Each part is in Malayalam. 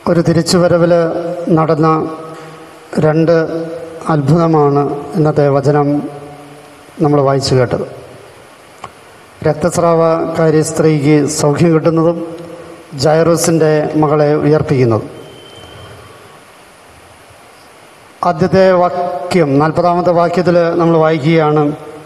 ഒരു തിരിച്ചുവരവിൽ നടന്ന രണ്ട് അത്ഭുതമാണ് ഇന്നത്തെ വചനം നമ്മൾ വായിച്ചു കേട്ടത് രക്തസ്രാവകാരി സ്ത്രീക്ക് സൗഖ്യം കിട്ടുന്നതും ജൈറോസിൻ്റെ മകളെ ഉയർപ്പിക്കുന്നതും ആദ്യത്തെ വാക്യം നാൽപ്പതാമത്തെ വാക്യത്തിൽ നമ്മൾ വായിക്കുകയാണ്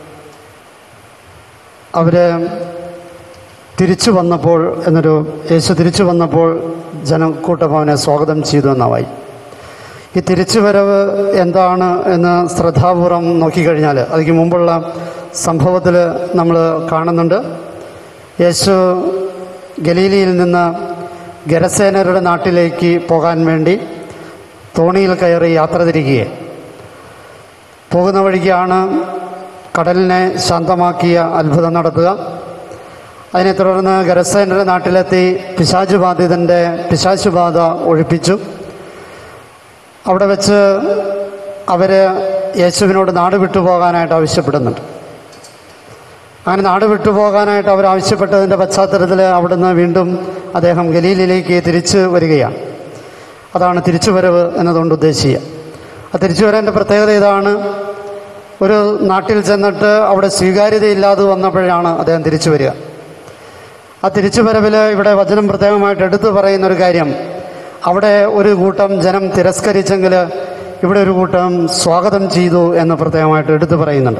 അവര് തിരിച്ചു വന്നപ്പോൾ എന്നൊരു യേശു തിരിച്ചു വന്നപ്പോൾ ജനക്കൂട്ടം അവനെ സ്വാഗതം ചെയ്തു എന്നാവായി ഈ തിരിച്ചുവരവ് എന്താണ് എന്ന് ശ്രദ്ധാപൂർവം നോക്കിക്കഴിഞ്ഞാൽ അതിന് മുമ്പുള്ള സംഭവത്തിൽ നമ്മൾ കാണുന്നുണ്ട് യേശു ഗലീലിയിൽ നിന്ന് ഗരസേനരുടെ നാട്ടിലേക്ക് പോകാൻ വേണ്ടി തോണിയിൽ കയറി യാത്ര തിരിക്കുകയെ പോകുന്ന വഴിക്കാണ് കടലിനെ ശാന്തമാക്കിയ അത്ഭുതം നടത്തുക അതിനെ തുടർന്ന് ഗരസേനരുടെ നാട്ടിലെത്തി പിശാചു ബാധിതൻ്റെ പിശാചു ബാധ ഒഴിപ്പിച്ചു അവിടെ വെച്ച് അവർ യേശുവിനോട് നാട് വിട്ടുപോകാനായിട്ട് ആവശ്യപ്പെടുന്നുണ്ട് അങ്ങനെ നാട് വിട്ടുപോകാനായിട്ട് അവർ ആവശ്യപ്പെട്ടതിൻ്റെ പശ്ചാത്തലത്തിൽ അവിടുന്ന് വീണ്ടും അദ്ദേഹം ഗലീലിലേക്ക് തിരിച്ചു വരികയാണ് അതാണ് തിരിച്ചുവരവ് എന്നതുകൊണ്ട് ഉദ്ദേശിക്കുക ആ തിരിച്ചുവരവിൻ്റെ പ്രത്യേകത ഇതാണ് ഒരു നാട്ടിൽ ചെന്നിട്ട് അവിടെ സ്വീകാര്യതയില്ലാതെ വന്നപ്പോഴാണ് അദ്ദേഹം തിരിച്ചു വരിക ആ തിരിച്ചുവരവിൽ ഇവിടെ വചനം പ്രത്യേകമായിട്ട് എടുത്തു പറയുന്ന ഒരു കാര്യം അവിടെ ഒരു കൂട്ടം ജനം തിരസ്കരിച്ചെങ്കിൽ ഇവിടെ ഒരു കൂട്ടം സ്വാഗതം ചെയ്തു എന്ന് പ്രത്യേകമായിട്ട് എടുത്തു പറയുന്നുണ്ട്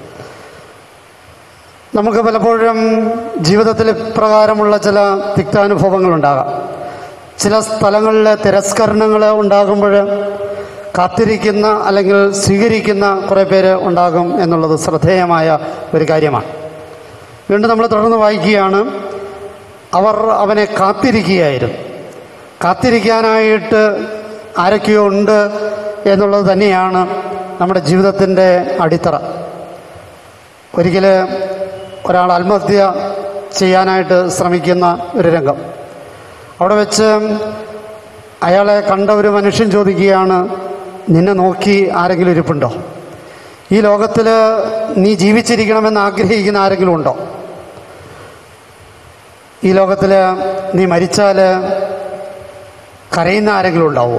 നമുക്ക് പലപ്പോഴും ജീവിതത്തിൽ ഇപ്രകാരമുള്ള ചില തിക്താനുഭവങ്ങളുണ്ടാകാം ചില സ്ഥലങ്ങളിലെ തിരസ്കരണങ്ങൾ ഉണ്ടാകുമ്പോൾ കാത്തിരിക്കുന്ന അല്ലെങ്കിൽ സ്വീകരിക്കുന്ന കുറേ പേര് ഉണ്ടാകും എന്നുള്ളത് ശ്രദ്ധേയമായ ഒരു കാര്യമാണ് വീണ്ടും നമ്മൾ തുടർന്ന് വായിക്കുകയാണ് അവർ അവനെ കാത്തിരിക്കുകയായിരുന്നു കാത്തിരിക്കാനായിട്ട് ആരൊക്കെയോ ഉണ്ട് എന്നുള്ളത് തന്നെയാണ് നമ്മുടെ ജീവിതത്തിൻ്റെ അടിത്തറ ഒരിക്കൽ ഒരാൾ ആത്മഹത്യ ചെയ്യാനായിട്ട് ശ്രമിക്കുന്ന ഒരു രംഗം അവിടെ വെച്ച് അയാളെ കണ്ട ഒരു മനുഷ്യൻ ചോദിക്കുകയാണ് നിന്നെ നോക്കി ആരെങ്കിലും ഇരിപ്പുണ്ടോ ഈ ലോകത്തിൽ നീ ജീവിച്ചിരിക്കണമെന്ന് ആഗ്രഹിക്കുന്ന ആരെങ്കിലും ഉണ്ടോ ഈ ലോകത്തിൽ നീ മരിച്ചാൽ കരയുന്ന ആരെങ്കിലും ഉണ്ടാവുമോ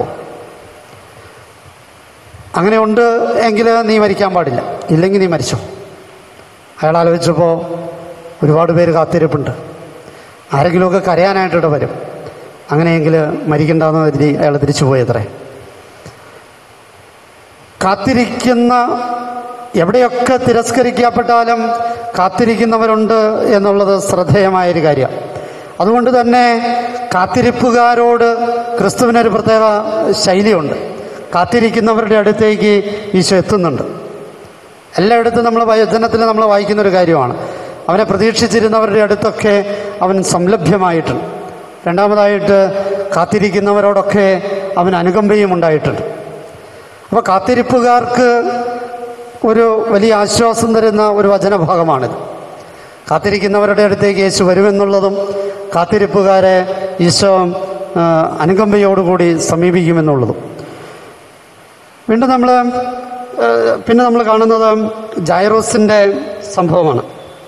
അങ്ങനെ ഉണ്ട് എങ്കിൽ നീ മരിക്കാൻ പാടില്ല ഇല്ലെങ്കിൽ നീ മരിച്ചോ അയാൾ ആലോചിച്ചപ്പോൾ ഒരുപാട് പേര് കാത്തിരിപ്പുണ്ട് ആരെങ്കിലുമൊക്കെ കരയാനായിട്ടിവിടെ വരും അങ്ങനെയെങ്കിൽ മരിക്കണ്ടെന്ന് കരുതി അയാൾ തിരിച്ചു പോയത്രേ കാത്തിരിക്കുന്ന എവിടെയൊക്കെ തിരസ്കരിക്കപ്പെട്ടാലും കാത്തിരിക്കുന്നവരുണ്ട് എന്നുള്ളത് ശ്രദ്ധേയമായൊരു കാര്യം അതുകൊണ്ട് തന്നെ കാത്തിരിപ്പുകാരോട് ക്രിസ്തുവിനൊരു പ്രത്യേക ശൈലിയുണ്ട് കാത്തിരിക്കുന്നവരുടെ അടുത്തേക്ക് ഈശോ എത്തുന്നുണ്ട് എല്ലായിടത്തും നമ്മൾ വചനത്തിൽ നമ്മൾ വായിക്കുന്ന ഒരു കാര്യമാണ് അവനെ പ്രതീക്ഷിച്ചിരുന്നവരുടെ അടുത്തൊക്കെ അവൻ സംലഭ്യമായിട്ടുണ്ട് രണ്ടാമതായിട്ട് കാത്തിരിക്കുന്നവരോടൊക്കെ അവൻ അനുകമ്പയും ഉണ്ടായിട്ടുണ്ട് അപ്പോൾ കാത്തിരിപ്പുകാർക്ക് ഒരു വലിയ ആശ്വാസം തരുന്ന ഒരു വചനഭാഗമാണിത് കാത്തിരിക്കുന്നവരുടെ അടുത്തേക്ക് യേശു വരുമെന്നുള്ളതും കാത്തിരിപ്പുകാരെ ഈശോ ആ, അനുകമ്പയോടുകൂടി സമീപിക്കുമെന്നുള്ളതും വീണ്ടും നമ്മൾ പിന്നെ നമ്മൾ കാണുന്നത് ജൈറോസിൻ്റെ സംഭവമാണ്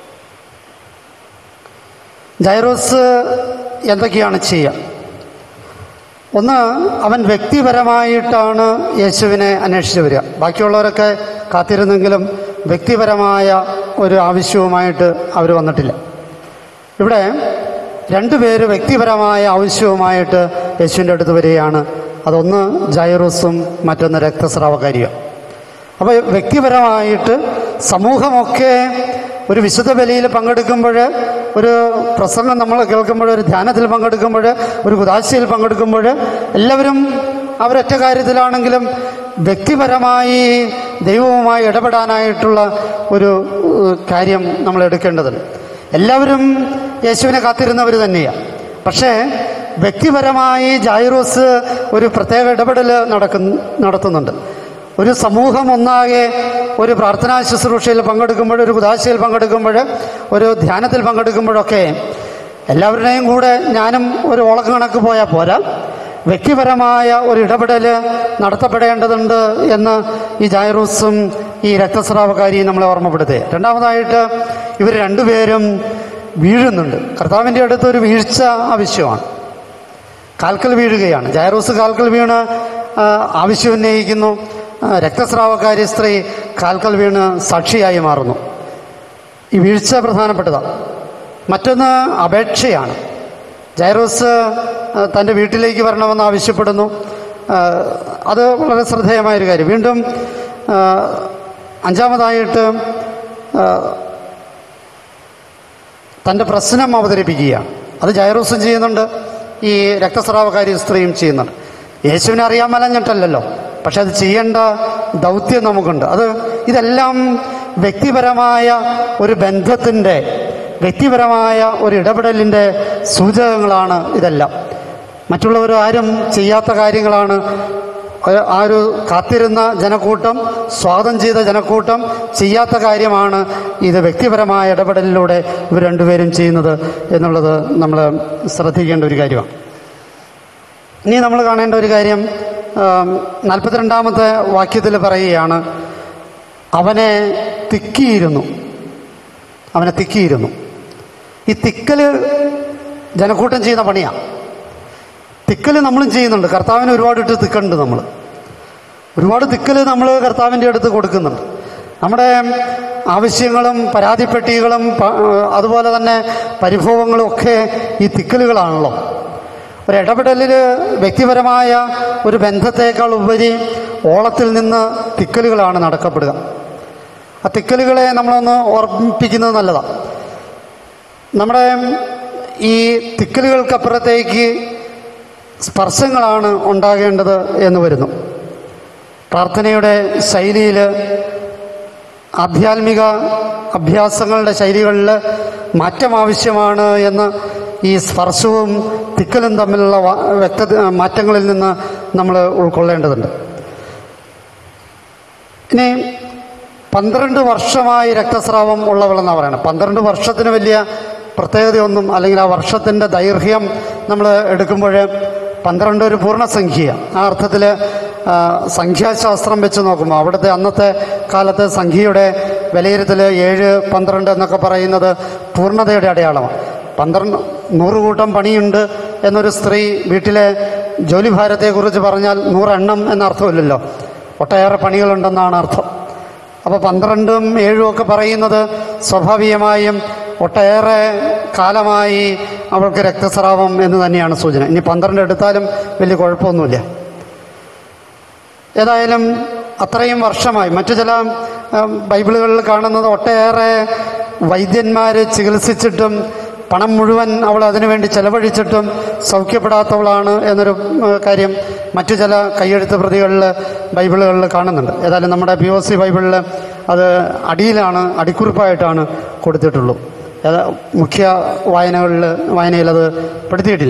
ജൈറോസ് എന്തൊക്കെയാണ് ചെയ്യുക ഒന്ന് അവൻ വ്യക്തിപരമായിട്ടാണ് യേശുവിനെ അന്വേഷിച്ച് വരിക ബാക്കിയുള്ളവരൊക്കെ കാത്തിരുന്നെങ്കിലും വ്യക്തിപരമായ ഒരു ആവശ്യവുമായിട്ട് അവർ വന്നിട്ടില്ല ഇവിടെ രണ്ടുപേര് വ്യക്തിപരമായ ആവശ്യവുമായിട്ട് യേശുവിൻ്റെ അടുത്ത് വരികയാണ് അതൊന്ന് ജൈറൂസും മറ്റൊന്ന് രക്തസ്രാവകാരിയും അപ്പോൾ വ്യക്തിപരമായിട്ട് സമൂഹമൊക്കെ ഒരു വിശുദ്ധ ബലിയിൽ പങ്കെടുക്കുമ്പോൾ ഒരു പ്രസംഗം നമ്മൾ കേൾക്കുമ്പോൾ ഒരു ധ്യാനത്തിൽ പങ്കെടുക്കുമ്പോൾ ഒരു കുതാശയിൽ പങ്കെടുക്കുമ്പോൾ എല്ലാവരും അവരൊറ്റ കാര്യത്തിലാണെങ്കിലും വ്യക്തിപരമായി ദൈവവുമായി ഇടപെടാനായിട്ടുള്ള ഒരു ഏഹ്, കാര്യം നമ്മൾ എടുക്കേണ്ടതുണ്ട് എല്ലാവരും യേശുവിനെ കാത്തിരുന്നവർ തന്നെയാണ് പക്ഷേ വ്യക്തിപരമായി ജൈറോസ് ഒരു പ്രത്യേക ഇടപെടൽ നടക്കുന്നു നടത്തുന്നുണ്ട് ഒരു സമൂഹം ഒന്നാകെ ഒരു പ്രാർത്ഥനാ ശുശ്രൂഷയിൽ പങ്കെടുക്കുമ്പോൾ ഒരു കുതാശയിൽ പങ്കെടുക്കുമ്പോൾ ഒരു ധ്യാനത്തിൽ പങ്കെടുക്കുമ്പോഴൊക്കെ എല്ലാവരുടെയും കൂടെ ഞാനും ഒരു ഓളക്കം കണക്ക് പോയാൽ പോരാ വ്യക്തിപരമായ ഒരു ഇടപെടൽ നടത്തപ്പെടേണ്ടതുണ്ട് എന്ന് ഈ ജൈറൂസും ഈ രക്തസ്രാവകാരിയും നമ്മളെ ഓർമ്മപ്പെടുത്തി രണ്ടാമതായിട്ട് ഇവർ രണ്ടുപേരും വീഴുന്നുണ്ട് കർത്താവിൻ്റെ അടുത്ത് ഒരു വീഴ്ച ആവശ്യമാണ് കാൽക്കൽ വീഴുകയാണ് ജയറൂസ് കാൽക്കൽ വീണ് ആ, ആവശ്യം ഉന്നയിക്കുന്നു ആ, രക്തസ്രാവക്കാരി സ്ത്രീ കാൽക്കൽ വീണ് സാക്ഷിയായി മാറുന്നു ഈ വീഴ്ച പ്രധാനപ്പെട്ടതാണ് മറ്റൊന്ന് അപേക്ഷയാണ് ജൈറോസ് ആ, തൻ്റെ വീട്ടിലേക്ക് വരണമെന്ന് ആവശ്യപ്പെടുന്നു ആ, അത് വളരെ ശ്രദ്ധേയമായൊരു കാര്യം വീണ്ടും ആ, അഞ്ചാമതായിട്ട് ആ, തൻ്റെ പ്രശ്നം അവതരിപ്പിക്കുകയാണ് അത് ജൈറോസും ചെയ്യുന്നുണ്ട് ഈ രക്തസ്രാവകാരി സ്ത്രീയും ചെയ്യുന്നുണ്ട് യേശുവിനെ അറിയാൻ മലഞ്ഞിട്ടല്ലല്ലോ പക്ഷെ അത് ചെയ്യേണ്ട ദൗത്യം നമുക്കുണ്ട് അത് ഇതെല്ലാം വ്യക്തിപരമായ ഒരു ബന്ധത്തിൻ്റെ വ്യക്തിപരമായ ഒരു ഇടപെടലിൻ്റെ സൂചകങ്ങളാണ് ഇതെല്ലാം മറ്റുള്ളവർ ആരും ചെയ്യാത്ത കാര്യങ്ങളാണ് ഒരു- ആ ഒരു കാത്തിരുന്ന ജനക്കൂട്ടം സ്വാഗതം ചെയ്ത ജനക്കൂട്ടം ചെയ്യാത്ത കാര്യമാണ് ഇത് വ്യക്തിപരമായ ഇടപെടലിലൂടെ ഇവർ രണ്ടുപേരും ചെയ്യുന്നത് എന്നുള്ളത് നമ്മൾ ശ്രദ്ധിക്കേണ്ട ഒരു കാര്യമാണ് ഇനി നമ്മൾ കാണേണ്ട ഒരു കാര്യം ആം, നാൽപ്പത്തിരണ്ടാമത്തെ വാക്യത്തിൽ പറയുകയാണ് അവനെ തിക്കിയിരുന്നു അവനെ തിക്കിയിരുന്നു ഈ തിക്കല് ജനക്കൂട്ടം ചെയ്യുന്ന പണിയാണ് തിക്കല് നമ്മളും ചെയ്യുന്നുണ്ട് കർത്താവിന് ഒരുപാട് ഇട്ട് തിക്കുന്നുണ്ട് നമ്മൾ ഒരുപാട് തിക്കല് നമ്മൾ കർത്താവിൻ്റെ അടുത്ത് കൊടുക്കുന്നുണ്ട് നമ്മുടെ ആവശ്യങ്ങളും പരാതിപ്പെട്ടികളും പ- അതുപോലെ തന്നെ പരിഭവങ്ങളും ഒക്കെ ഈ തിക്കലുകളാണല്ലോ ഒരു ഇടപെടലിൽ വ്യക്തിപരമായ ഒരു ബന്ധത്തേക്കാൾ ഉപരി ഓളത്തിൽ നിന്ന് തിക്കലുകളാണ് നടക്കപ്പെടുക ആ തിക്കലുകളെ നമ്മളൊന്ന് ഓർമ്മിപ്പിക്കുന്നത് നല്ലതാണ് നമ്മുടെ ഈ തിക്കലുകൾക്കപ്പുറത്തേക്ക് സ്പർശങ്ങളാണ് ഉണ്ടാകേണ്ടത് എന്ന് വരുന്നു പ്രാർത്ഥനയുടെ ശൈലിയിൽ ആധ്യാത്മിക അഭ്യാസങ്ങളുടെ ശൈലികളിൽ മാറ്റം ആവശ്യമാണ് എന്ന് ഈ സ്പർശവും തിക്കലും തമ്മിലുള്ള വാ- വ്യക്ത മാറ്റങ്ങളിൽ നിന്ന് നമ്മൾ ഉൾക്കൊള്ളേണ്ടതുണ്ട് ഇനി പന്ത്രണ്ട് വർഷമായി രക്തസ്രാവം ഉള്ളവളെന്നാണ് പറയുന്നത് പന്ത്രണ്ട് വർഷത്തിന് വലിയ പ്രത്യേകതയൊന്നും അല്ലെങ്കിൽ ആ വർഷത്തിൻ്റെ ദൈർഘ്യം നമ്മൾ എടുക്കുമ്പോൾ പന്ത്രണ്ട് ഒരു പൂർണ്ണസംഖ്യ ആ അർത്ഥത്തിൽ സംഖ്യാശാസ്ത്രം വെച്ച് നോക്കുമ്പോൾ അവിടുത്തെ അന്നത്തെ കാലത്ത് സംഖ്യയുടെ വിലയിരുത്തൽ ഏഴ് പന്ത്രണ്ട് എന്നൊക്കെ പറയുന്നത് പൂർണ്ണതയുടെ അടയാളമാണ് പന്ത്രണ്ട് നൂറ് കൂട്ടം പണിയുണ്ട് എന്നൊരു സ്ത്രീ വീട്ടിലെ ജോലിഭാരത്തെക്കുറിച്ച് പറഞ്ഞാൽ നൂറെണ്ണം എന്ന അർത്ഥമില്ലല്ലോ ഒട്ടേറെ പണികളുണ്ടെന്നാണ് അർത്ഥം അപ്പോൾ പന്ത്രണ്ടും ഏഴും ഒക്കെ പറയുന്നത് സ്വാഭാവികമായും ഒട്ടേറെ കാലമായി അവൾക്ക് രക്തസ്രാവം എന്ന് തന്നെയാണ് സൂചന ഇനി പന്ത്രണ്ട് എടുത്താലും വലിയ കുഴപ്പമൊന്നുമില്ല ഏതായാലും അത്രയും വർഷമായി മറ്റു ചില ഉം, ബൈബിളുകളിൽ കാണുന്നത് ഒട്ടേറെ വൈദ്യന്മാർ ചികിത്സിച്ചിട്ടും പണം മുഴുവൻ അവൾ അതിനുവേണ്ടി ചെലവഴിച്ചിട്ടും സൗഖ്യപ്പെടാത്തവളാണ് എന്നൊരു ഉം, കാര്യം മറ്റു ചില കയ്യെഴുത്ത് പ്രതികളിൽ ബൈബിളുകളിൽ കാണുന്നുണ്ട് ഏതായാലും നമ്മുടെ പി ഒ സി ബൈബിളിൽ അത് അടിയിലാണ് അടിക്കുറിപ്പായിട്ടാണ് കൊടുത്തിട്ടുള്ളൂ ഏതാ മുഖ്യ വായനകളിൽ വായനയിൽ അത് പെടുത്തിയിട്ടില്ല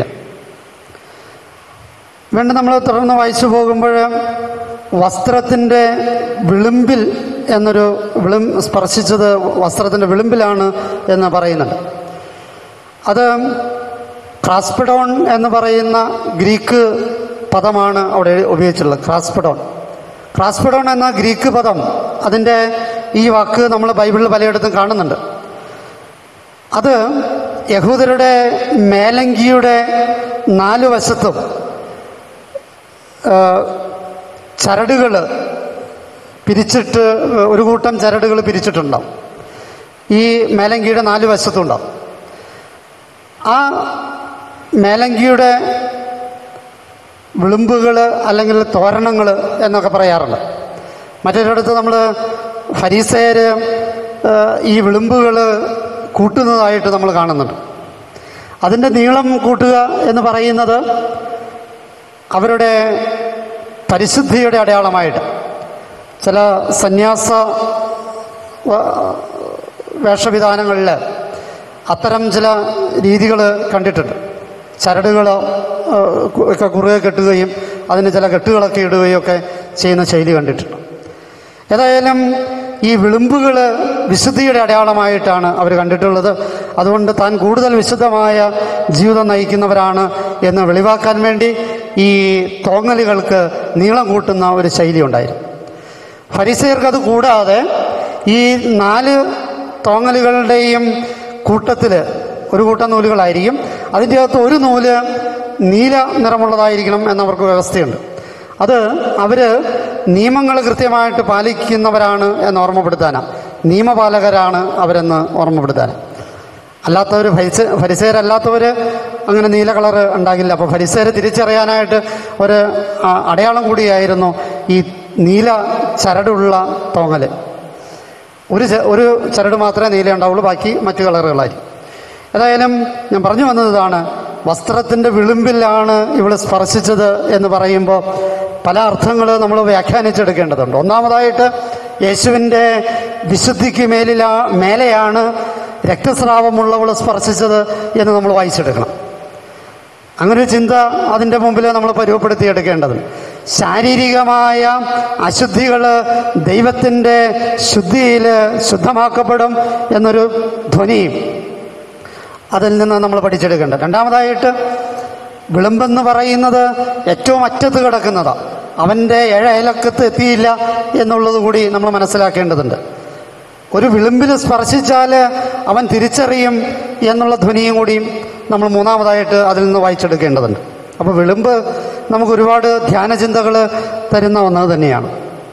വീണ്ടും നമ്മൾ തുടർന്ന് വായിച്ചു പോകുമ്പോൾ വസ്ത്രത്തിൻ്റെ വിളിമ്പിൽ എന്നൊരു വിളിം സ്പർശിച്ചത് വസ്ത്രത്തിൻ്റെ വിളിമ്പിലാണ് എന്ന് പറയുന്നുണ്ട് അത് ക്രാസ്പിഡോൺ എന്ന് പറയുന്ന ഗ്രീക്ക് പദമാണ് അവിടെ ഉപയോഗിച്ചിട്ടുള്ളത് ക്രാസ്പിഡോൺ ക്രാസ്പിഡോൺ എന്ന ഗ്രീക്ക് പദം അതിൻ്റെ ഈ വാക്ക് നമ്മൾ ബൈബിളിൽ പലയിടത്തും കാണുന്നുണ്ട് അത് യഹൂദരുടെ മേലങ്കിയുടെ നാല് വശത്തും ചരടുകൾ പിരിച്ചിട്ട് ഒരു കൂട്ടം ചരടുകൾ പിരിച്ചിട്ടുണ്ടാവും ഈ മേലങ്കിയുടെ നാല് വശത്തും ഉണ്ടാവും ആ മേലങ്കിയുടെ വിളുമ്പുകൾ അല്ലെങ്കിൽ തോരണങ്ങൾ എന്നൊക്കെ പറയാറുണ്ട് മറ്റൊരിടത്ത് നമ്മൾ ഫരീസയർ ഈ വിളുമ്പുകൾ കൂട്ടുന്നതായിട്ട് നമ്മൾ കാണുന്നുണ്ട് അതിൻ്റെ നീളം കൂട്ടുക എന്ന് പറയുന്നത് അവരുടെ പരിശുദ്ധിയുടെ അടയാളമായിട്ട് ചില സന്യാസ വ- വേഷവിധാനങ്ങളിൽ അത്തരം ചില രീതികൾ കണ്ടിട്ടുണ്ട് ചരടുകൾ ഒക്കെ കുറുകെ കെട്ടുകയും അതിന് ചില കെട്ടുകളൊക്കെ ഇടുകയും ഒക്കെ ചെയ്യുന്ന ശൈലി കണ്ടിട്ടുണ്ട് ഏതായാലും ഈ വിളിമ്പുകൾ വിശുദ്ധിയുടെ അടയാളമായിട്ടാണ് അവർ കണ്ടിട്ടുള്ളത് അതുകൊണ്ട് താൻ കൂടുതൽ വിശുദ്ധമായ ജീവിതം നയിക്കുന്നവരാണ് എന്ന് വെളിവാക്കാൻ വേണ്ടി ഈ തോങ്ങലുകൾക്ക് നീളം കൂട്ടുന്ന ഒരു ശൈലി ഉണ്ടായിരുന്നു ഫരിസയർക്ക് അത് കൂടാതെ ഈ നാല് തോങ്ങലുകളുടെയും കൂട്ടത്തിൽ ഒരു കൂട്ടം നൂലുകളായിരിക്കും അതിൻ്റെ അകത്ത് ഒരു നൂല് നീല നിറമുള്ളതായിരിക്കണം എന്നവർക്ക് വ്യവസ്ഥയുണ്ട് അത് അവർ നിയമങ്ങൾ കൃത്യമായിട്ട് പാലിക്കുന്നവരാണ് എന്ന് ഓർമ്മപ്പെടുത്താനാണ് നിയമപാലകരാണ് അവരെന്ന് ഓർമ്മപ്പെടുത്താൻ അല്ലാത്തവർ ഭരിച്ച ഫരിസേരല്ലാത്തവർ അങ്ങനെ നീല കളറ് ഉണ്ടാകില്ല അപ്പോൾ ഫരിസേരെ തിരിച്ചറിയാനായിട്ട് ഒരു ആ, അടയാളം കൂടിയായിരുന്നു ഈ നീല ചരടുള്ള തോങ്ങൽ ഒരു ചെ- ഒരു ചരട് മാത്രമേ നീല ഉണ്ടാവുള്ളൂ ബാക്കി മറ്റു കളറുകളായിരിക്കും ഏതായാലും ഞാൻ പറഞ്ഞു വന്നത് ഇതാണ് വസ്ത്രത്തിൻ്റെ വിളിമ്പിലാണ് ഇവൾ സ്പർശിച്ചത് എന്ന് പറയുമ്പോൾ പല അർത്ഥങ്ങൾ നമ്മൾ വ്യാഖ്യാനിച്ചെടുക്കേണ്ടതുണ്ട് ഒന്നാമതായിട്ട് യേശുവിൻ്റെ വിശുദ്ധിക്ക് മേലിലാ മേലെയാണ് രക്തസ്രാവമുള്ളവൾ സ്പർശിച്ചത് എന്ന് നമ്മൾ വായിച്ചെടുക്കണം അങ്ങനെ ഒരു ചിന്ത അതിൻ്റെ മുമ്പിൽ നമ്മൾ പരുവപ്പെടുത്തിയെടുക്കേണ്ടതുണ്ട് ശാരീരികമായ അശുദ്ധികൾ ദൈവത്തിൻ്റെ ശുദ്ധിയിൽ ശുദ്ധമാക്കപ്പെടും എന്നൊരു ധ്വനിയും അതിൽ നിന്ന് നമ്മൾ പഠിച്ചെടുക്കേണ്ടത് രണ്ടാമതായിട്ട് വിളമ്പെന്ന് പറയുന്നത് ഏറ്റവും അറ്റത്ത് കിടക്കുന്നതാണ് അവൻ്റെ ഏഴ അയലക്കത്ത് എത്തിയില്ല എന്നുള്ളത് കൂടി നമ്മൾ മനസ്സിലാക്കേണ്ടതുണ്ട് ഒരു വിളിമ്പിൽ സ്പർശിച്ചാൽ അവൻ തിരിച്ചറിയും എന്നുള്ള ധ്വനിയും കൂടിയും നമ്മൾ മൂന്നാമതായിട്ട് അതിൽ നിന്ന് വായിച്ചെടുക്കേണ്ടതുണ്ട് അപ്പോൾ വിളിമ്പ് നമുക്ക് ഒരുപാട് ധ്യാനചിന്തകൾ തരുന്ന ഒന്നത് തന്നെയാണ്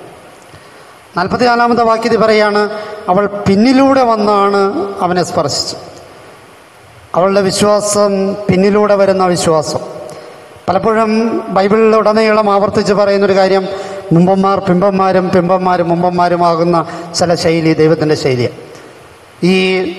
നാൽപ്പത്തിനാലാമത്തെ വാക്യത്തിൽ പറയാണ് അവൾ പിന്നിലൂടെ വന്നാണ് അവനെ സ്പർശിച്ചത് അവളുടെ വിശ്വാസം പിന്നിലൂടെ വരുന്ന വിശ്വാസം പലപ്പോഴും ബൈബിളിൽ ഉടനീളം ആവർത്തിച്ച് പറയുന്നൊരു കാര്യം മുമ്പന്മാർ പിമ്പന്മാരും പിമ്പന്മാരും മുമ്പന്മാരുമാകുന്ന ചില ശൈലി ദൈവത്തിൻ്റെ ശൈലിയാണ് ഈ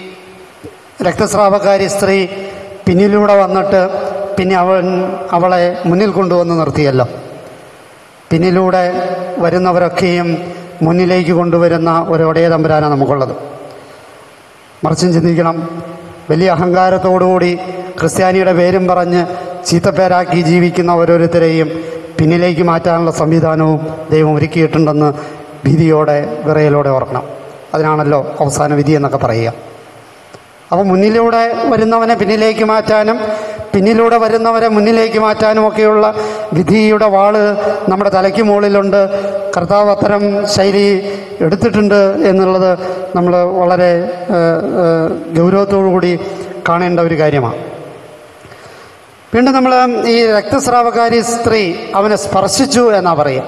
രക്തസ്രാവക്കാരി സ്ത്രീ പിന്നിലൂടെ വന്നിട്ട് പിന്നെ അവൻ അവളെ മുന്നിൽ കൊണ്ടുവന്ന് നിർത്തിയല്ലോ പിന്നിലൂടെ വരുന്നവരൊക്കെയും മുന്നിലേക്ക് കൊണ്ടുവരുന്ന ഒരു ഒടയ തമ്പുരാനാണ് നമുക്കുള്ളത് മറിച്ചും ചിന്തിക്കണം വലിയ അഹങ്കാരത്തോടുകൂടി ക്രിസ്ത്യാനിയുടെ പേരും പറഞ്ഞ് ചീത്തപ്പേരാക്കി ജീവിക്കുന്ന ഓരോരുത്തരെയും പിന്നിലേക്ക് മാറ്റാനുള്ള സംവിധാനവും ദൈവം ഒരുക്കിയിട്ടുണ്ടെന്ന് ഭീതിയോടെ വിറയലോടെ ഓർക്കണം അതിനാണല്ലോ അവസാന വിധി എന്നൊക്കെ പറയുക അപ്പോൾ മുന്നിലൂടെ വരുന്നവനെ പിന്നിലേക്ക് മാറ്റാനും പിന്നിലൂടെ വരുന്നവരെ മുന്നിലേക്ക് മാറ്റാനും ഒക്കെയുള്ള വിധിയുടെ വാള് നമ്മുടെ തലയ്ക്ക് മുകളിലുണ്ട് കർത്താവ് അത്തരം ശൈലി എടുത്തിട്ടുണ്ട് എന്നുള്ളത് നമ്മൾ വളരെ ഏഹ്, ഏഹ്, ഗൗരവത്തോടു കൂടി കാണേണ്ട ഒരു കാര്യമാണ് വീണ്ടും നമ്മൾ ഈ രക്തസ്രാവകാരി സ്ത്രീ അവനെ സ്പർശിച്ചു എന്നാ പറയുക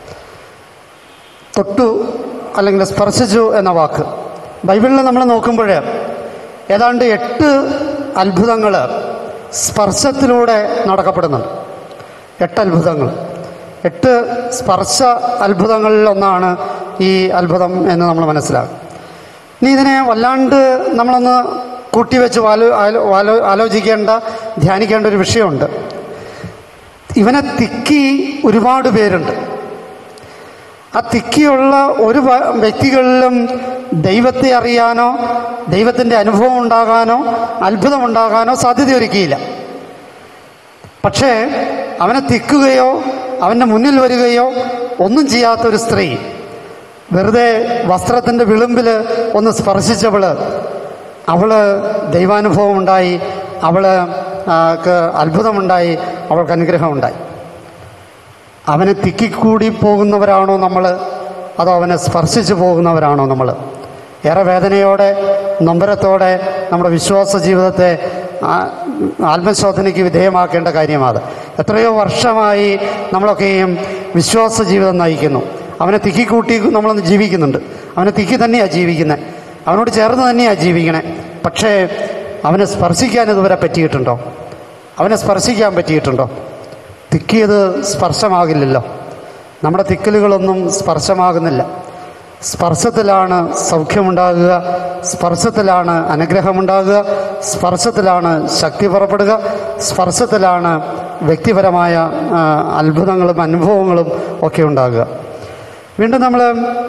തൊട്ടു അല്ലെങ്കിൽ സ്പർശിച്ചു എന്ന വാക്ക് ബൈബിളിൽ നമ്മൾ നോക്കുമ്പോൾ ഏതാണ്ട് എട്ട് അത്ഭുതങ്ങൾ സ്പർശത്തിലൂടെ നടക്കപ്പെടുന്നുണ്ട് എട്ട് അത്ഭുതങ്ങൾ എട്ട് സ്പർശ അത്ഭുതങ്ങളിൽ ഒന്നാണ് ഈ അത്ഭുതം എന്ന് നമ്മൾ മനസ്സിലാക്കും ഇനി ഇതിനെ വല്ലാണ്ട് നമ്മളൊന്ന് കൂട്ടിവെച്ച് ആലോ ആലോ ആലോ- ആലോചിക്കേണ്ട ധ്യാനിക്കേണ്ട ഒരു വിഷയമുണ്ട് ഇവനെ തിക്കി ഒരുപാട് പേരുണ്ട് ആ തിക്കിയുള്ള ഒരു വ- വ്യക്തികളിലും ദൈവത്തെ അറിയാനോ ദൈവത്തിൻ്റെ അനുഭവം ഉണ്ടാകാനോ അത്ഭുതം ഉണ്ടാകാനോ സാധ്യതയൊരുക്കിയില്ല പക്ഷേ അവനെ തിക്കുകയോ അവൻ്റെ മുന്നിൽ വരികയോ ഒന്നും ചെയ്യാത്തൊരു സ്ത്രീ വെറുതെ വസ്ത്രത്തിൻ്റെ വിളിമ്പിൽ ഒന്ന് സ്പർശിച്ചവള് അവള് ദൈവാനുഭവം ഉണ്ടായി അവള് ആ, ക്ക് അത്ഭുതമുണ്ടായി അവൾക്ക് അനുഗ്രഹമുണ്ടായി അവനെ തിക്കിക്കൂടി പോകുന്നവരാണോ നമ്മൾ അതോ അവനെ സ്പർശിച്ചു പോകുന്നവരാണോ നമ്മൾ ഏറെ വേദനയോടെ നൊമ്പരത്തോടെ നമ്മുടെ വിശ്വാസ ജീവിതത്തെ ആ- ആത്മശോധനയ്ക്ക് വിധേയമാക്കേണ്ട കാര്യമാണ് എത്രയോ വർഷമായി നമ്മളൊക്കെയും വിശ്വാസ ജീവിതം നയിക്കുന്നു അവനെ തിക്കിക്കൂട്ടി നമ്മളൊന്ന് ജീവിക്കുന്നുണ്ട് അവനെ തിക്കി തന്നെയാണ് ജീവിക്കുന്നത് അവനോട് ചേർന്ന് തന്നെയാണ് ജീവിക്കണേ പക്ഷേ അവനെ സ്പർശിക്കാൻ ഇതുവരെ പറ്റിയിട്ടുണ്ടോ അവനെ സ്പർശിക്കാൻ പറ്റിയിട്ടുണ്ടോ തിക്കിയത് സ്പർശമാകില്ലല്ലോ നമ്മുടെ തിക്കലുകളൊന്നും സ്പർശമാകുന്നില്ല സ്പർശത്തിലാണ് സൗഖ്യമുണ്ടാകുക സ്പർശത്തിലാണ് അനുഗ്രഹമുണ്ടാകുക സ്പർശത്തിലാണ് ശക്തി പുറപ്പെടുക സ്പർശത്തിലാണ് വ്യക്തിപരമായ ആ, അത്ഭുതങ്ങളും അനുഭവങ്ങളും ഒക്കെ ഉണ്ടാകുക വീണ്ടും നമ്മൾ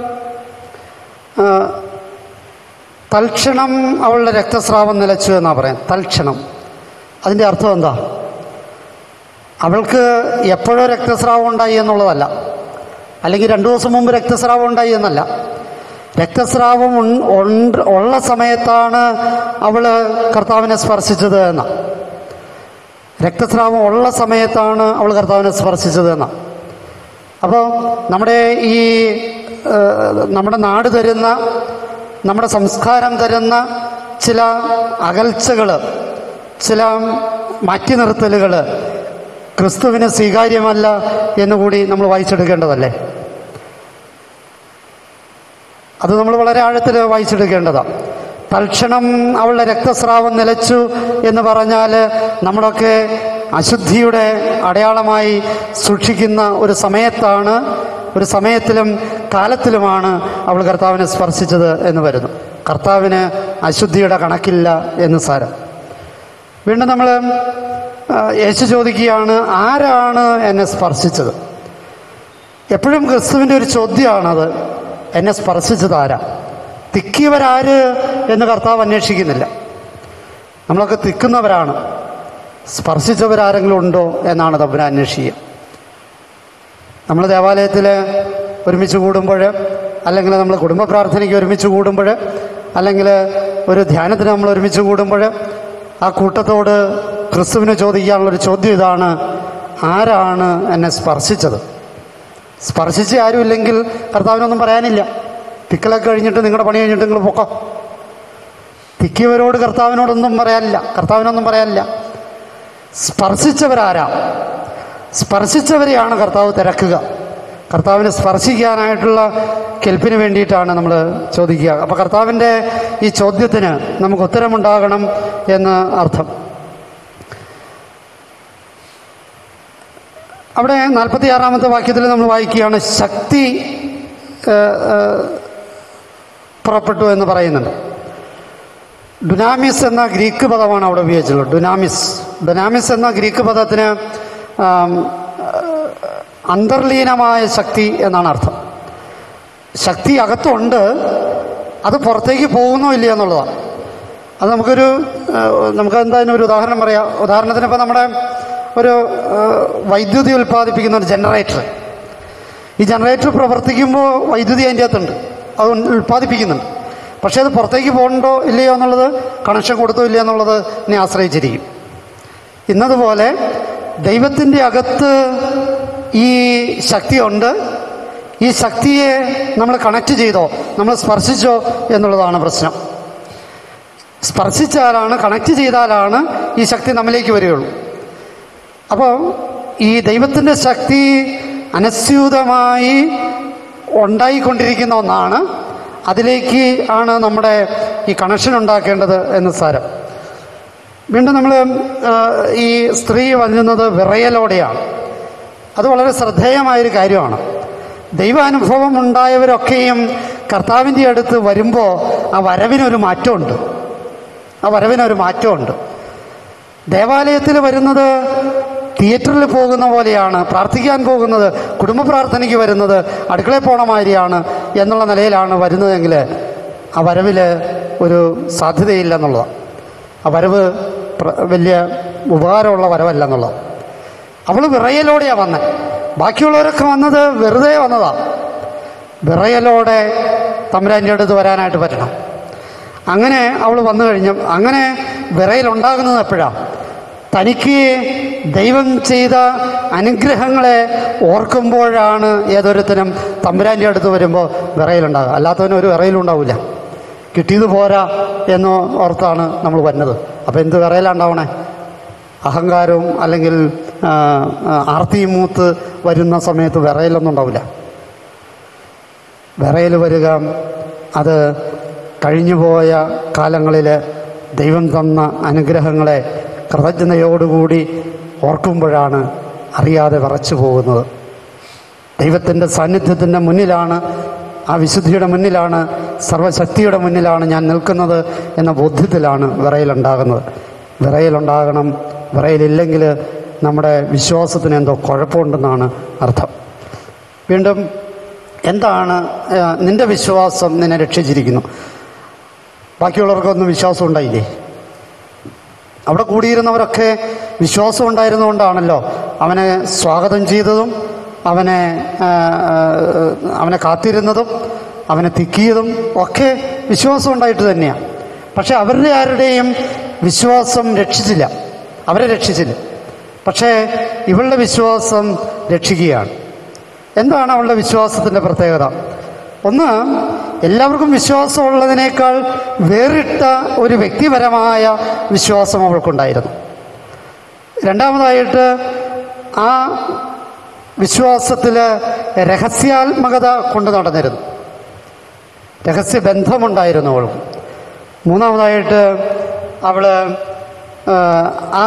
തൽക്ഷണം അവളുടെ രക്തസ്രാവം നിലച്ചു എന്നാണ് പറയാം തൽക്ഷണം അതിൻ്റെ അർത്ഥം എന്താ അവൾക്ക് എപ്പോഴോ രക്തസ്രാവം ഉണ്ടായി എന്നുള്ളതല്ല അല്ലെങ്കിൽ രണ്ടു ദിവസം മുമ്പ് രക്തസ്രാവം ഉണ്ടായി എന്നല്ല രക്തസ്രാവം ഉൺ- ഉണ്ട്- ഉള്ള സമയത്താണ് അവൾ കർത്താവിനെ സ്പർശിച്ചത് എന്ന രക്തസ്രാവം ഉള്ള സമയത്താണ് അവൾ കർത്താവിനെ സ്പർശിച്ചത് എന്ന അപ്പോൾ നമ്മുടെ ഈ ഏഹ്, നമ്മുടെ നാട് തരുന്ന നമ്മുടെ സംസ്കാരം തരുന്ന ചില അകൽച്ചകൾ ചില മാറ്റി നിർത്തലുകൾ ക്രിസ്തുവിന് സ്വീകാര്യമല്ല എന്നുകൂടി നമ്മൾ വായിച്ചെടുക്കേണ്ടതല്ലേ അത് നമ്മൾ വളരെ ആഴത്തിൽ വായിച്ചെടുക്കേണ്ടതാണ് തൽക്ഷണം അവളുടെ രക്തസ്രാവം നിലച്ചു എന്ന് പറഞ്ഞാൽ നമ്മളൊക്കെ അശുദ്ധിയുടെ അടയാളമായി സൂക്ഷിക്കുന്ന ഒരു സമയത്താണ് ഒരു സമയത്തിലും കാലത്തിലുമാണ് അവൾ കർത്താവിനെ സ്പർശിച്ചത് എന്ന് വരുന്നു കർത്താവിന് അശുദ്ധിയുടെ കണക്കില്ല എന്ന് സാരം വീണ്ടും നമ്മൾ ആ, യേശു ചോദിക്കുകയാണ് ആരാണ് എന്നെ സ്പർശിച്ചത് എപ്പോഴും ക്രിസ്തുവിൻ്റെ ഒരു ചോദ്യമാണത് എന്നെ സ്പർശിച്ചത് ആരാ തിക്കിയവരാര് എന്ന് കർത്താവ് അന്വേഷിക്കുന്നില്ല നമ്മളൊക്കെ തിക്കുന്നവരാണ് സ്പർശിച്ചവരാരെങ്കിലും ഉണ്ടോ എന്നാണ് തമ്പുരാൻ അന്വേഷിക്കുക നമ്മൾ ദേവാലയത്തിൽ ഒരുമിച്ച് കൂടുമ്പോൾ അല്ലെങ്കിൽ നമ്മൾ കുടുംബ പ്രാർത്ഥനയ്ക്ക് ഒരുമിച്ച് കൂടുമ്പോൾ അല്ലെങ്കിൽ ഒരു ധ്യാനത്തിന് നമ്മൾ ഒരുമിച്ച് കൂടുമ്പോൾ ആ കൂട്ടത്തോട് ക്രിസ്തുവിന് ചോദിക്കാനുള്ളൊരു ചോദ്യം ഇതാണ് ആരാണ് എന്നെ സ്പർശിച്ചത് സ്പർശിച്ച് ആരുമില്ലെങ്കിൽ കർത്താവിനൊന്നും പറയാനില്ല തിക്കലൊക്കെ കഴിഞ്ഞിട്ട് നിങ്ങളുടെ പണി കഴിഞ്ഞിട്ട് നിങ്ങൾ പൊക്കോ തിക്കിയവരോട് കർത്താവിനോടൊന്നും പറയാനില്ല കർത്താവിനൊന്നും പറയാനില്ല സ്പർശിച്ചവരാരാ സ്പർശിച്ചവരെയാണ് കർത്താവ് തിരക്കുക കർത്താവിനെ സ്പർശിക്കാനായിട്ടുള്ള കെൽപ്പിന് വേണ്ടിയിട്ടാണ് നമ്മൾ ചോദിക്കുക അപ്പോൾ കർത്താവിൻ്റെ ഈ ചോദ്യത്തിന് നമുക്ക് ഉത്തരമുണ്ടാകണം എന്ന് അർത്ഥം അവിടെ നാൽപ്പത്തി ആറാമത്തെ വാക്യത്തിൽ നമ്മൾ വായിക്കുകയാണ് ശക്തി ഏഹ്, ഏഹ്, പുറപ്പെട്ടു എന്ന് പറയുന്നുണ്ട് ഡുനാമിസ് എന്ന ഗ്രീക്ക് പദമാണ് അവിടെ ഉപയോഗിച്ചിട്ടുള്ളത് ഡുനാമിസ് ഡുനാമിസ് എന്ന ഗ്രീക്ക് പദത്തിന് ആം, അന്തർലീനമായ ശക്തി എന്നാണ് അർത്ഥം ശക്തി അകത്തുണ്ട് അത് പുറത്തേക്ക് പോകുന്നോ ഇല്ല എന്നുള്ളതാണ് അത് നമുക്കൊരു ഏഹ്, നമുക്ക് എന്തായാലും ഒരു ഉദാഹരണം പറയാം ഉദാഹരണത്തിന് ഇപ്പോൾ നമ്മുടെ ഒരു ഏഹ്, വൈദ്യുതി ഉൽപ്പാദിപ്പിക്കുന്ന ഒരു ജനറേറ്റർ ഈ ജനറേറ്റർ പ്രവർത്തിക്കുമ്പോൾ വൈദ്യുതി അതിൻ്റെ അകത്തുണ്ട് അത് ഉൽപ്പാദിപ്പിക്കുന്നുണ്ട് പക്ഷേ അത് പുറത്തേക്ക് പോകണ്ടോ ഇല്ലയോ എന്നുള്ളത് കണക്ഷൻ കൊടുത്തോ ഇല്ലയോ എന്നുള്ളത് എന്നെ ആശ്രയിച്ചിരിക്കും ഇന്നതുപോലെ ദൈവത്തിൻ്റെ അകത്ത് ഈ ശക്തിയുണ്ട് ഈ ശക്തിയെ നമ്മൾ കണക്ട് ചെയ്തോ നമ്മൾ സ്പർശിച്ചോ എന്നുള്ളതാണ് പ്രശ്നം സ്പർശിച്ചാലാണ് കണക്ട് ചെയ്താലാണ് ഈ ശക്തി നമ്മിലേക്ക് വരികയുള്ളൂ അപ്പോൾ ഈ ദൈവത്തിൻ്റെ ശക്തി അനസ്യൂതമായി ഉണ്ടായിക്കൊണ്ടിരിക്കുന്ന ഒന്നാണ് അതിലേക്ക് ആണ് നമ്മുടെ ഈ കണക്ഷൻ ഉണ്ടാക്കേണ്ടത് എന്ന് സാരം വീണ്ടും നമ്മൾ ഈ സ്ത്രീ വരുന്നത് വിറയലോടെയാണ് അത് വളരെ ശ്രദ്ധേയമായൊരു കാര്യമാണ് ദൈവാനുഭവം ഉണ്ടായവരൊക്കെയും കർത്താവിൻ്റെ അടുത്ത് വരുമ്പോൾ ആ വരവിനൊരു മാറ്റമുണ്ട് ആ വരവിനൊരു മാറ്റമുണ്ട് ദേവാലയത്തിൽ വരുന്നത് തിയേറ്ററിൽ പോകുന്ന പോലെയാണ് പ്രാർത്ഥിക്കാൻ പോകുന്നത് കുടുംബ പ്രാർത്ഥനയ്ക്ക് വരുന്നത് അടുക്കളയിൽ പോണ മാതിരിയാണ് എന്നുള്ള നിലയിലാണ് വരുന്നതെങ്കിൽ ആ വരവിൽ ഒരു സാധ്യതയില്ല എന്നുള്ളതാണ് ആ വരവ് പ്ര- വലിയ ഉപകാരമുള്ള വരവല്ല എന്നുള്ളത് അവൾ വിറയലോടെയാണ് വന്നത് ബാക്കിയുള്ളവരൊക്കെ വന്നത് വെറുതെ വന്നതാണ് വിറയലോടെ തമ്പുരാൻ്റെ അടുത്ത് വരാനായിട്ട് പറ്റണം അങ്ങനെ അവൾ വന്നു കഴിഞ്ഞു അങ്ങനെ വിറയലുണ്ടാകുന്നത് എപ്പോഴാണ് തനിക്ക് ദൈവം ചെയ്ത അനുഗ്രഹങ്ങളെ ഓർക്കുമ്പോഴാണ് ഏതൊരുത്തനും തമ്പുരാൻ്റെ അടുത്ത് വരുമ്പോൾ വിറയലുണ്ടാകുക അല്ലാത്തവന് ഒരു വിറയലുണ്ടാവില്ല കിട്ടിയത് പോരാ എന്ന് ഓർത്താണ് നമ്മൾ വരുന്നത് അപ്പോൾ എന്ത് വിറയലുണ്ടാവണേ അഹങ്കാരവും അല്ലെങ്കിൽ ആ, ആ, ആർത്തിയും മൂത്ത് വരുന്ന സമയത്ത് വിറയലൊന്നും ഉണ്ടാവില്ല വിറയൽ വരിക അത് കഴിഞ്ഞുപോയ കാലങ്ങളിൽ ദൈവം തന്ന അനുഗ്രഹങ്ങളെ കൃതജ്ഞതയോടുകൂടി ഓർക്കുമ്പോഴാണ് അറിയാതെ വിറച്ചു പോകുന്നത് ദൈവത്തിൻ്റെ സാന്നിധ്യത്തിൻ്റെ മുന്നിലാണ് ആ വിശുദ്ധിയുടെ മുന്നിലാണ് സർവശക്തിയുടെ മുന്നിലാണ് ഞാൻ നിൽക്കുന്നത് എന്ന ബോധ്യത്തിലാണ് വിറയലുണ്ടാകുന്നത് വിറയലുണ്ടാകണം വിറയലില്ലെങ്കിൽ നമ്മുടെ വിശ്വാസത്തിന് എന്തോ കുഴപ്പമുണ്ടെന്നാണ് അർത്ഥം വീണ്ടും എന്താണ് ആ, നിന്റെ വിശ്വാസം നിന്നെ രക്ഷിച്ചിരിക്കുന്നു ബാക്കിയുള്ളവർക്കൊന്നും വിശ്വാസം ഉണ്ടായില്ലേ അവിടെ കൂടിയിരുന്നവരൊക്കെ വിശ്വാസം ഉണ്ടായിരുന്നുകൊണ്ടാണല്ലോ അവനെ സ്വാഗതം ചെയ്തതും അവനെ ആ, ആ, അവനെ കാത്തിരുന്നതും അവനെ തിക്കിയതും ഒക്കെ വിശ്വാസം ഉണ്ടായിട്ട് തന്നെയാണ് പക്ഷെ അവരുടെ ആരുടെയും വിശ്വാസം രക്ഷിച്ചില്ല അവരെ രക്ഷിച്ചില്ല പക്ഷേ ഇവളുടെ വിശ്വാസം രക്ഷിക്കുകയാണ് എന്താണ് അവളുടെ വിശ്വാസത്തിൻ്റെ പ്രത്യേകത ഒന്ന് എല്ലാവർക്കും വിശ്വാസമുള്ളതിനേക്കാൾ വേറിട്ട ഒരു വ്യക്തിപരമായ വിശ്വാസം അവൾക്കുണ്ടായിരുന്നു രണ്ടാമതായിട്ട് ആ വിശ്വാസത്തിൽ രഹസ്യാത്മകത കൊണ്ട് നടന്നിരുന്നു രഹസ്യബന്ധമുണ്ടായിരുന്നു അവൾക്ക് മൂന്നാമതായിട്ട് അവള് ആ, ആ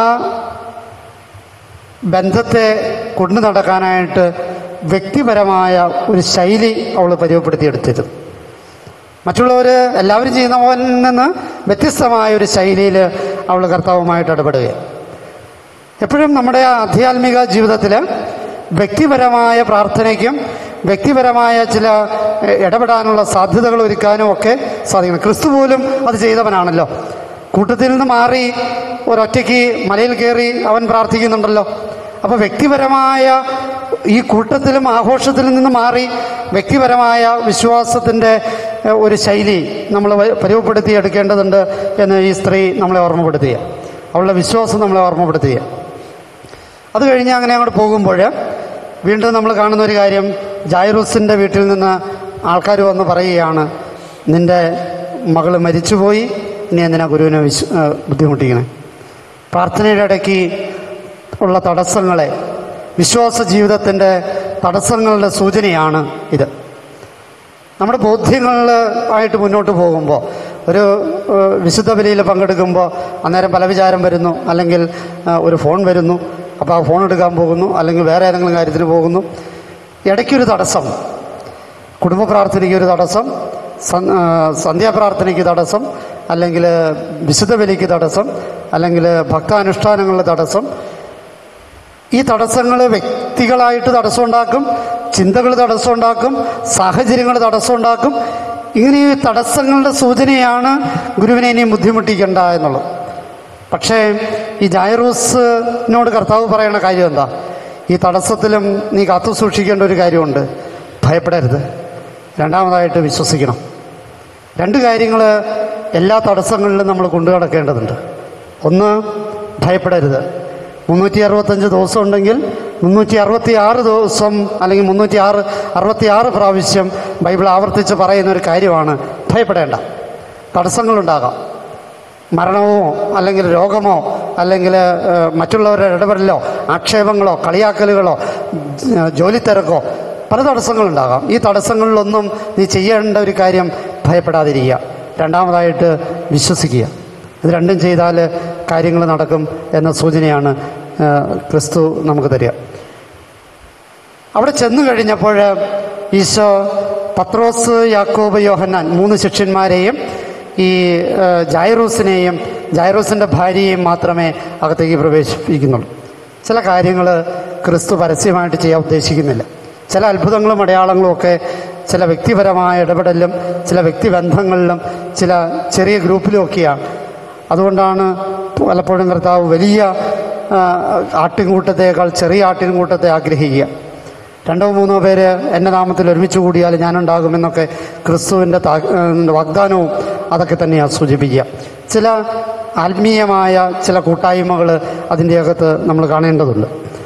ബന്ധത്തെ കൊണ്ടു നടക്കാനായിട്ട് വ്യക്തിപരമായ ഒരു ശൈലി അവൾ പരിചയപ്പെടുത്തിയെടുത്തിരുന്നു മറ്റുള്ളവർ എല്ലാവരും ചെയ്യുന്ന പോലെ നിന്ന് വ്യത്യസ്തമായ ഒരു ശൈലിയിൽ അവൾ കർത്താവുമായിട്ട് ഇടപെടുകയാണ് എപ്പോഴും നമ്മുടെ ആധ്യാത്മിക ജീവിതത്തിൽ വ്യക്തിപരമായ പ്രാർത്ഥനയ്ക്കും വ്യക്തിപരമായ ചില എ, ഇടപെടാനുള്ള സാധ്യതകൾ ഒരുക്കാനും ഒക്കെ സാധിക്കണം ക്രിസ്തു പോലും അത് ചെയ്തവനാണല്ലോ കൂട്ടത്തിൽ നിന്ന് മാറി ഒരൊറ്റയ്ക്ക് മലയിൽ കയറി അവൻ പ്രാർത്ഥിക്കുന്നുണ്ടല്ലോ അപ്പോൾ വ്യക്തിപരമായ ഈ കൂട്ടത്തിലും ആഘോഷത്തിലും നിന്ന് മാറി വ്യക്തിപരമായ വിശ്വാസത്തിൻ്റെ എ, ഒരു ശൈലി നമ്മൾ പരിവപ്പെടുത്തി എടുക്കേണ്ടതുണ്ട് എന്ന് ഈ സ്ത്രീ നമ്മളെ ഓർമ്മപ്പെടുത്തുക അവളുടെ വിശ്വാസം നമ്മളെ ഓർമ്മപ്പെടുത്തുക അത് കഴിഞ്ഞ് അങ്ങനെ അങ്ങോട്ട് പോകുമ്പോൾ വീണ്ടും നമ്മൾ കാണുന്ന ഒരു കാര്യം ജൈറൂസിൻ്റെ വീട്ടിൽ നിന്ന് ആൾക്കാർ വന്ന് പറയുകയാണ് നിൻ്റെ മകൾ മരിച്ചുപോയി ഇനി എന്തിനാ ഗുരുവിനെ വിശ് ആ, ബുദ്ധിമുട്ടിക്കണേ പ്രാർത്ഥനയുടെ ഇടയ്ക്ക് ഉള്ള തടസ്സങ്ങളെ വിശ്വാസ ജീവിതത്തിൻ്റെ തടസ്സങ്ങളുടെ സൂചനയാണ് ഇത് നമ്മുടെ ബോധ്യങ്ങളിൽ ആയിട്ട് മുന്നോട്ട് പോകുമ്പോൾ ഒരു ഏഹ്, വിശുദ്ധ ബലിയിൽ പങ്കെടുക്കുമ്പോൾ അന്നേരം പല വിചാരം വരുന്നു അല്ലെങ്കിൽ ഏഹ്, ഒരു ഫോൺ വരുന്നു അപ്പോൾ ആ ഫോൺ എടുക്കാൻ പോകുന്നു അല്ലെങ്കിൽ വേറെ ഏതെങ്കിലും കാര്യത്തിന് പോകുന്നു ഇടയ്ക്കൊരു തടസ്സം കുടുംബ പ്രാർത്ഥനയ്ക്ക് ഒരു തടസ്സം സ- ആ, സന്ധ്യാപ്രാർത്ഥനയ്ക്ക് തടസ്സം അല്ലെങ്കിൽ വിശുദ്ധ ബലിക്ക് തടസ്സം അല്ലെങ്കിൽ ഭക്താനുഷ്ഠാനങ്ങളുടെ തടസ്സം ഈ തടസ്സങ്ങൾ വ്യക്തികളായിട്ട് തടസ്സമുണ്ടാക്കും ചിന്തകൾ തടസ്സമുണ്ടാക്കും സാഹചര്യങ്ങൾ തടസ്സമുണ്ടാക്കും ഇങ്ങനെ ഈ തടസ്സങ്ങളുടെ സൂചനയാണ് ഗുരുവിനെ ഇനിയും ബുദ്ധിമുട്ടിക്കണ്ട എന്നുള്ളത് പക്ഷേ ഈ ജായറൂസിനോട് കർത്താവ് പറയുന്ന കാര്യം എന്താ ഈ തടസ്സത്തിലും നീ കാത്തു സൂക്ഷിക്കേണ്ട ഒരു കാര്യമുണ്ട് ഭയപ്പെടരുത് രണ്ടാമതായിട്ട് വിശ്വസിക്കണം രണ്ട് കാര്യങ്ങൾ എല്ലാ തടസ്സങ്ങളിലും നമ്മൾ കൊണ്ടു നടക്കേണ്ടതുണ്ട് ഒന്ന് ഭയപ്പെടരുത് മുന്നൂറ്റി അറുപത്തഞ്ച് ദിവസം ഉണ്ടെങ്കിൽ മുന്നൂറ്റി അറുപത്തി ആറ് ദിവസം അല്ലെങ്കിൽ മുന്നൂറ്റി ആറ് അറുപത്തി ആറ് പ്രാവശ്യം ബൈബിൾ ആവർത്തിച്ച് പറയുന്ന ഒരു കാര്യമാണ് ഭയപ്പെടേണ്ട തടസ്സങ്ങളുണ്ടാകാം മരണമോ അല്ലെങ്കിൽ രോഗമോ അല്ലെങ്കിൽ ഏഹ്, മറ്റുള്ളവരുടെ ഇടപെടലോ ആക്ഷേപങ്ങളോ കളിയാക്കലുകളോ ഏഹ്, ജോലിത്തിരക്കോ പല തടസ്സങ്ങളുണ്ടാകാം ഈ തടസ്സങ്ങളിലൊന്നും നീ ചെയ്യേണ്ട ഒരു കാര്യം ഭയപ്പെടാതിരിക്കുക രണ്ടാമതായിട്ട് വിശ്വസിക്കുക ഇത് രണ്ടും ചെയ്താൽ കാര്യങ്ങൾ നടക്കും എന്ന സൂചനയാണ് ഏഹ്, ക്രിസ്തു നമുക്ക് തരിക അവിടെ ചെന്നു കഴിഞ്ഞപ്പോൾ ഈശോ പത്രോസ് യാക്കോബ് യോഹന്നാൻ മൂന്ന് ശിഷ്യന്മാരെയും ഈ ഏഹ്, ജൈറൂസിനെയും ജൈറൂസിൻ്റെ ഭാര്യയെയും മാത്രമേ അകത്തേക്ക് പ്രവേശിപ്പിക്കുന്നുള്ളൂ ചില കാര്യങ്ങൾ ക്രിസ്തു പരസ്യമായിട്ട് ചെയ്യാൻ ഉദ്ദേശിക്കുന്നില്ല ചില അത്ഭുതങ്ങളും അടയാളങ്ങളും ഒക്കെ ചില വ്യക്തിപരമായ ഇടപെടലിലും ചില വ്യക്തിബന്ധങ്ങളിലും ചില ചെറിയ ഗ്രൂപ്പിലും ഒക്കെയാണ് അതുകൊണ്ടാണ് പലപ്പോഴും കർത്താവ് വലിയ ആ, ആട്ടിൻകൂട്ടത്തേക്കാൾ ചെറിയ ആട്ടിൻകൂട്ടത്തെ ആഗ്രഹിക്കുക രണ്ടോ മൂന്നോ പേര് എൻ്റെ നാമത്തിൽ ഒരുമിച്ച് കൂടിയാൽ ഞാനുണ്ടാകുമെന്നൊക്കെ ക്രിസ്തുവിൻ്റെ താ- ഏഹ് വാഗ്ദാനവും അതൊക്കെ തന്നെയാണ് സൂചിപ്പിക്കുക ചില ആത്മീയമായ ചില കൂട്ടായ്മകൾ അതിൻ്റെ അകത്ത് നമ്മൾ കാണേണ്ടതുണ്ട്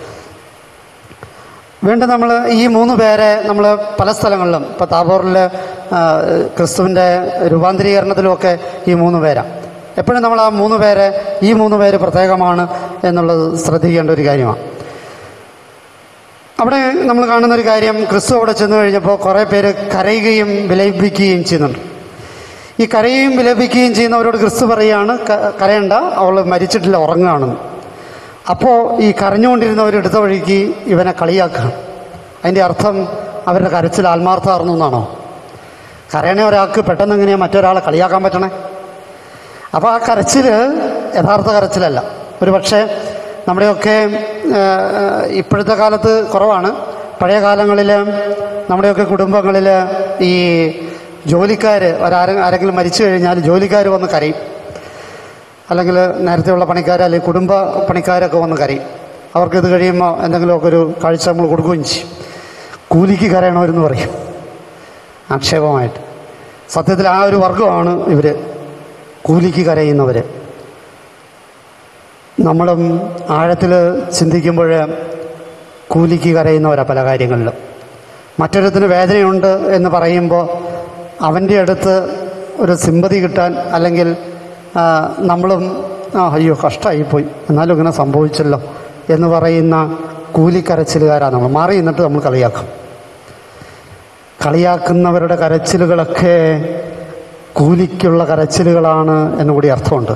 വീണ്ടും നമ്മൾ ഈ മൂന്ന് പേരെ നമ്മൾ പല സ്ഥലങ്ങളിലും ഇപ്പോൾ താബോറിൽ ക്രിസ്തുവിൻ്റെ രൂപാന്തരീകരണത്തിലുമൊക്കെ ഈ മൂന്ന് പേരാണ് എപ്പോഴും നമ്മൾ ആ മൂന്ന് പേരെ ഈ മൂന്ന് പേര് പ്രത്യേകമാണ് എന്നുള്ളത് ശ്രദ്ധിക്കേണ്ട ഒരു കാര്യമാണ് അവിടെ നമ്മൾ കാണുന്ന ഒരു കാര്യം ക്രിസ്തു അവിടെ ചെന്ന് കഴിഞ്ഞപ്പോൾ കുറേ പേര് കരയുകയും വിലപിക്കുകയും ചെയ്യുന്നുണ്ട് ഈ കരയുകയും വിലപിക്കുകയും ചെയ്യുന്നവരോട് ക്രിസ്തു പറയുകയാണ് "ക- കരയണ്ട അവൾ മരിച്ചിട്ടില്ല ഉറങ്ങുകയാണെന്ന് അപ്പോൾ ഈ കരഞ്ഞുകൊണ്ടിരുന്നവർ എടുത്ത വഴിക്ക് ഇവനെ കളിയാക്കുകയാണ് അതിൻ്റെ അർത്ഥം അവരുടെ കരച്ചിൽ ആത്മാർത്ഥമാർന്നു എന്നാണോ കരയണ ഒരാൾക്ക് പെട്ടെന്ന് എങ്ങനെയാണ് മറ്റൊരാളെ കളിയാക്കാൻ പറ്റണേ അപ്പോൾ ആ കരച്ചിൽ യഥാർത്ഥ കരച്ചിലല്ല ഒരു പക്ഷേ നമ്മുടെയൊക്കെ ഏഹ്, ഇപ്പോഴത്തെ കാലത്ത് കുറവാണ് പഴയ കാലങ്ങളിൽ നമ്മുടെയൊക്കെ കുടുംബങ്ങളിൽ ഈ ജോലിക്കാർ ഒരാരെ ആരെങ്കിലും മരിച്ചു കഴിഞ്ഞാൽ ജോലിക്കാർ വന്ന് കരയും അല്ലെങ്കിൽ നേരത്തെയുള്ള പണിക്കാർ അല്ലെങ്കിൽ കുടുംബ പണിക്കാരൊക്കെ വന്ന് കരയും അവർക്ക് ഇത് കഴിയുമ്പോൾ എന്തെങ്കിലുമൊക്കെ ഒരു കാഴ്ച നമ്മൾ കൊടുക്കുകയും ചെയ്യും കൂലിക്ക് കരയണവരെന്ന് പറയും ആക്ഷേപമായിട്ട് സത്യത്തിൽ ആ ഒരു വർഗമാണ് ഇവർ കൂലിക്ക് കരയുന്നവർ നമ്മളും ആഴത്തിൽ ചിന്തിക്കുമ്പോൾ കൂലിക്ക് കരയുന്നവരാ പല കാര്യങ്ങളിലും മറ്റൊരുത്തിന് വേദനയുണ്ട് എന്ന് പറയുമ്പോൾ അവൻ്റെ അടുത്ത് ഒരു സിമ്പതി കിട്ടാൻ അല്ലെങ്കിൽ ആ, നമ്മളും ആ അയ്യോ കഷ്ടമായിപ്പോയി എന്നാലും ഇങ്ങനെ സംഭവിച്ചല്ലോ എന്ന് പറയുന്ന കൂലിക്കരച്ചിലുകാരാണ് നമ്മൾ മാറി നിന്നിട്ട് നമ്മൾ കളിയാക്കും കളിയാക്കുന്നവരുടെ കരച്ചിലുകളൊക്കെ കൂലിക്കുള്ള കരച്ചിലുകളാണ് എന്നുകൂടി അർത്ഥമുണ്ട്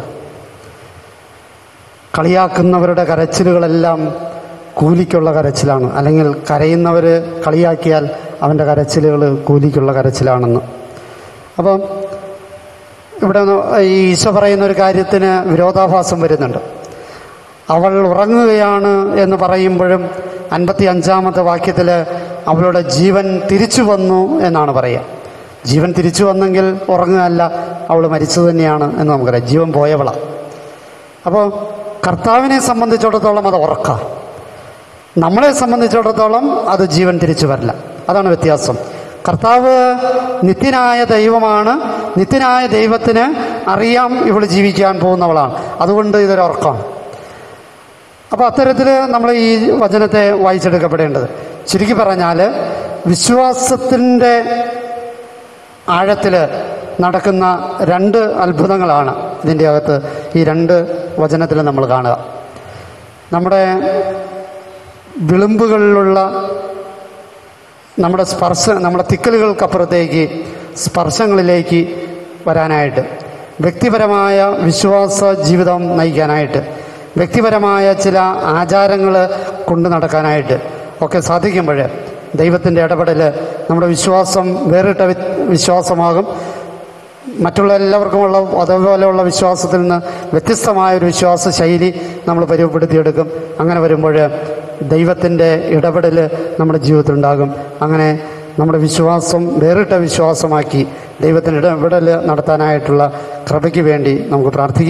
കളിയാക്കുന്നവരുടെ കരച്ചിലുകളെല്ലാം കൂലിക്കുള്ള കരച്ചിലാണ് അല്ലെങ്കിൽ കരയുന്നവർ കളിയാക്കിയാൽ അവൻ്റെ കരച്ചിലുകൾ കൂലിക്കുള്ള കരച്ചിലാണെന്ന് അപ്പം ഇവിടെ ഒന്ന് ഈ ഈശോ പറയുന്ന ഒരു കാര്യത്തിന് വിരോധാഭാസം വരുന്നുണ്ട് അവൾ ഉറങ്ങുകയാണ് എന്ന് പറയുമ്പോഴും അൻപത്തി അഞ്ചാമത്തെ വാക്യത്തിൽ അവളുടെ ജീവൻ തിരിച്ചു വന്നു എന്നാണ് പറയുക ജീവൻ തിരിച്ചു വന്നെങ്കിൽ ഉറങ്ങുകയല്ല അവൾ മരിച്ചു തന്നെയാണ് എന്ന് നമുക്കറിയാം ജീവൻ പോയവളാണ് അപ്പോൾ കർത്താവിനെ സംബന്ധിച്ചിടത്തോളം അത് ഉറക്ക നമ്മളെ സംബന്ധിച്ചിടത്തോളം അത് ജീവൻ തിരിച്ചു വരില്ല അതാണ് വ്യത്യാസം കർത്താവ് നിത്യനായ ദൈവമാണ് നിത്യനായ ദൈവത്തിന് അറിയാം ഇവൾ ജീവിക്കാൻ പോകുന്നവളാണ് അതുകൊണ്ട് ഇതൊരു ഉറക്കമാണ് അപ്പോൾ അത്തരത്തിൽ നമ്മൾ ഈ വചനത്തെ വായിച്ചെടുക്കപ്പെടേണ്ടത് ചുരുക്കി പറഞ്ഞാൽ വിശ്വാസത്തിൻ്റെ ആഴത്തിൽ നടക്കുന്ന രണ്ട് അത്ഭുതങ്ങളാണ് ഇതിൻ്റെ അകത്ത് ഈ രണ്ട് വചനത്തിൽ നമ്മൾ കാണുക നമ്മുടെ വിളിമ്പുകളിലുള്ള നമ്മുടെ സ്പർശ നമ്മുടെ തിക്കലുകൾക്കപ്പുറത്തേക്ക് സ്പർശങ്ങളിലേക്ക് വരാനായിട്ട് വ്യക്തിപരമായ വിശ്വാസ ജീവിതം നയിക്കാനായിട്ട് വ്യക്തിപരമായ ചില ആചാരങ്ങൾ കൊണ്ടു നടക്കാനായിട്ട് ഒക്കെ സാധിക്കുമ്പോൾ ദൈവത്തിൻ്റെ ഇടപെടൽ നമ്മുടെ വിശ്വാസം വേറിട്ട വി- വിശ്വാസമാകും മറ്റുള്ള എല്ലാവർക്കുമുള്ള അതുപോലെയുള്ള വിശ്വാസത്തിൽ നിന്ന് വ്യത്യസ്തമായ ഒരു വിശ്വാസ ശൈലി നമ്മൾ പരിവപ്പെടുത്തിയെടുക്കും അങ്ങനെ വരുമ്പോൾ ദൈവത്തിൻ്റെ ഇടപെടൽ നമ്മുടെ ജീവിതത്തിൽ ഉണ്ടാകും അങ്ങനെ നമ്മുടെ വിശ്വാസം വേറിട്ട വിശ്വാസമാക്കി ദൈവത്തിൻ്റെ ഇടപെടൽ നടത്താനായിട്ടുള്ള കൃപയ്ക്ക് വേണ്ടി നമുക്ക് പ്രാർത്ഥിക്കാം